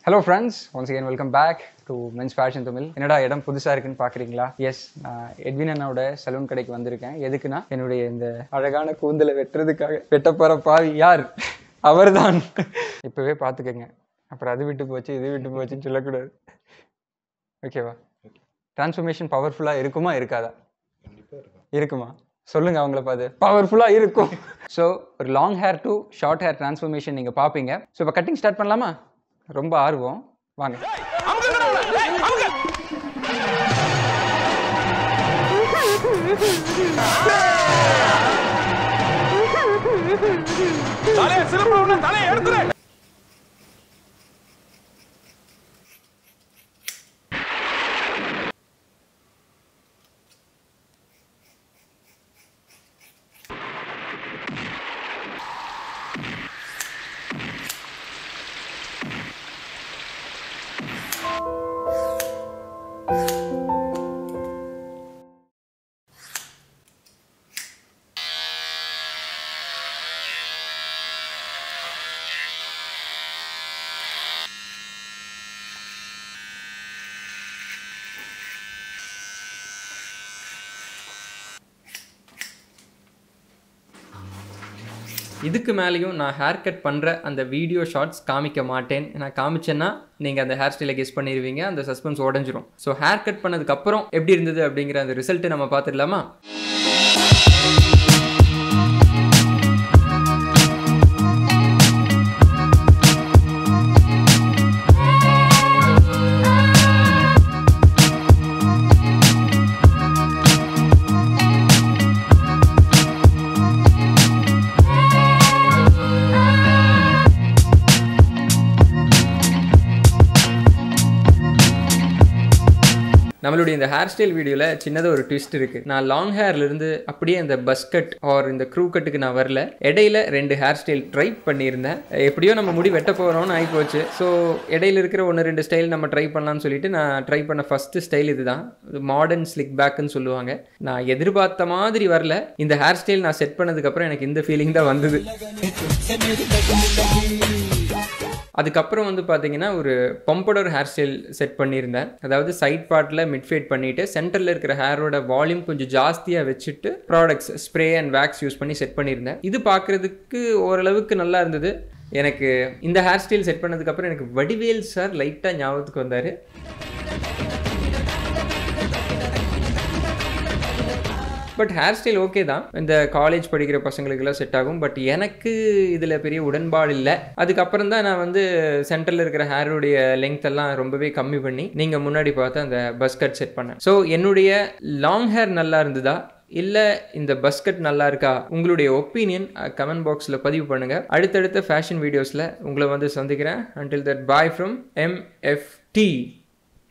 hello friends once again welcome back to men's fashion Tamil என்னடா இடம் புதுசாக இருக்குன்னு பார்க்குறீங்களா எஸ் நான் எட்வின் அண்ணாவோட சலூன் கடைக்கு வந்திருக்கேன் எதுக்குன்னா என்னுடைய இந்த அழகான கூந்தலை வெட்டுறதுக்காக வெட்ட போகிற பாவி யார் அவர்தான் இப்போவே பார்த்துக்கங்க அப்புறம் அது விட்டு போச்சு இது விட்டு போச்சுன்னு சொல்லக்கூடாது ஓகேவா டிரான்ஸ்ஃபர்மேஷன் பவர்ஃபுல்லாக இருக்குமா இருக்காதா இருக்குமா சொல்லுங்க அவங்கள பார்த்து பவர்ஃபுல்லாக இருக்கும் ஸோ ஒரு long hair to short hair transformation நீங்கள் பார்ப்பீங்க ஸோ இப்போ கட்டிங் ஸ்டார்ட் பண்ணலாமா ரொம்ப ஆர்வம் வாங்க தலையை சிறப்பு தலையை எடுத்துரு இதுக்கு மேலேயும் நான் ஹேர் கட் பண்ணுற அந்த வீடியோ ஷார்ட்ஸ் காமிக்க மாட்டேன் நான் காமிச்சேன்னா நீங்கள் அந்த ஹேர் ஸ்டைலை கெஸ் பண்ணிடுவீங்க அந்த சஸ்பென்ஸ் உடஞ்சிரும் ஸோ ஹேர் கட் பண்ணதுக்கப்புறம் எப்படி இருந்தது அப்படிங்கிற அந்த ரிசல்ட்டு நம்ம பார்த்துடலாமா நம்மளுடைய இந்த ஹேர் ஸ்டைல் வீடியோவில் சின்னதாக ஒரு ட்விஸ்ட் இருக்குது நான் லாங் ஹேர்லேருந்து அப்படியே அந்த பஸ்கட் ஆர் இந்த க்ரூ கட்டுக்கு நான் வரல இடையில ரெண்டு ஹேர் ஸ்டைல் ட்ரை பண்ணியிருந்தேன் எப்படியோ நம்ம முடி வெட்ட போகிறோம்னு ஆகிப்போச்சு ஸோ இடையில இருக்கிற ஒன்று ரெண்டு ஸ்டைல் நம்ம ட்ரை பண்ணலாம்னு சொல்லிட்டு நான் ட்ரை பண்ண ஃபஸ்ட்டு ஸ்டைல் இதுதான் மாடர்ன் ஸ்லிக் பேக்குன்னு சொல்லுவாங்க நான் எதிர்பார்த்த மாதிரி வரல இந்த ஹேர் ஸ்டைல் நான் செட் பண்ணதுக்கப்புறம் எனக்கு இந்த ஃபீலிங் தான் வந்தது அதுக்கப்புறம் வந்து பார்த்தீங்கன்னா ஒரு பம்படோர் ஹேர் ஸ்டைல் செட் பண்ணியிருந்தேன் அதாவது சைட் பார்ட்டில் மிட்ஃபேட் பண்ணிவிட்டு சென்டரில் இருக்கிற ஹேரோட வால்யூம் கொஞ்சம் ஜாஸ்தியாக வச்சுட்டு products spray and wax use பண்ணி செட் பண்ணியிருந்தேன் இது பார்க்குறதுக்கு ஓரளவுக்கு நல்லா இருந்தது எனக்கு இந்த ஹேர் ஸ்டைல் செட் பண்ணதுக்கப்புறம் எனக்கு வடிவேல் சார் லைட்டாக ஞாபகத்துக்கு வந்தார் பட் ஹேர் ஸ்டைல் ஓகே தான் இந்த காலேஜ் படிக்கிற பசங்களுக்கெல்லாம் செட் ஆகும் பட் எனக்கு இதில் பெரிய உடன்பாடு இல்லை அதுக்கப்புறம் தான் நான் வந்து சென்டரில் இருக்கிற ஹேருடைய லெங்த் எல்லாம் ரொம்பவே கம்மி பண்ணி நீங்கள் முன்னாடி பார்த்து அந்த பஸ் கட் செட் பண்ணேன் ஸோ என்னுடைய லாங் ஹேர் நல்லா இருந்ததா இல்லை இந்த பஸ்கட் நல்லா இருக்கா உங்களுடைய ஒப்பீனியன் கமெண்ட் பாக்ஸில் பதிவு பண்ணுங்கள் அடுத்தடுத்த ஃபேஷன் வீடியோஸில் உங்களை வந்து சந்திக்கிறேன் until that bye from MFD